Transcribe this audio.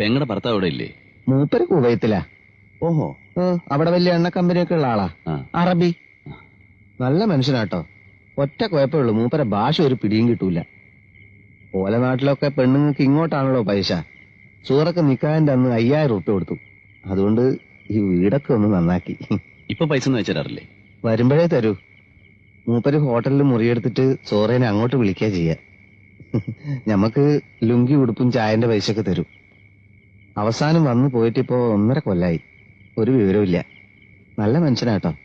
പെങ്ങടെ ഭർത്താവ് അവിടെ ഇല്ലേ മൂപ്പര് കുവൈത്തിലാ ഓഹോ ഏ, അവിടെ വലിയ എണ്ണ കമ്പനിയൊക്കെ ഉള്ള ആളാ ആ അറബി നല്ല മനുഷ്യനാട്ടോ ഒറ്റ കുഴപ്പമുള്ളൂ മൂപ്പരെ ഭാഷ ഒരു പിടിയും കിട്ടൂല ഓല നാട്ടിലൊക്കെ പെണ്ണുങ്ങൾക്ക് ഇങ്ങോട്ടാണല്ലോ പൈസ സൂറക്ക് നിക്കാന്റെ അന്ന് അയ്യായിരം റുപ്യ കൊടുത്തു അതുകൊണ്ട് ഈ വീടൊക്കെ ഒന്ന് നന്നാക്കി ഇപ്പൊ പൈസ ഒന്നും അയച്ചിടാറില്ലേ വരുമ്പോഴേ തരൂ മൂപ്പര് ഹോട്ടലിൽ മുറിയെടുത്തിട്ട് ചോറേനെ അങ്ങോട്ട് വിളിക്കുക ചെയ്യാ ഞമ്മക്ക് ലുങ്കി ഉടുപ്പും ചായന്റെ പൈസയൊക്കെ തരും അവസാനം വന്നു പോയിട്ട് ഇപ്പോ ഒന്നര കൊല്ലായി ഒരു വിവരമില്ല നല്ല മനുഷ്യനാട്ടോ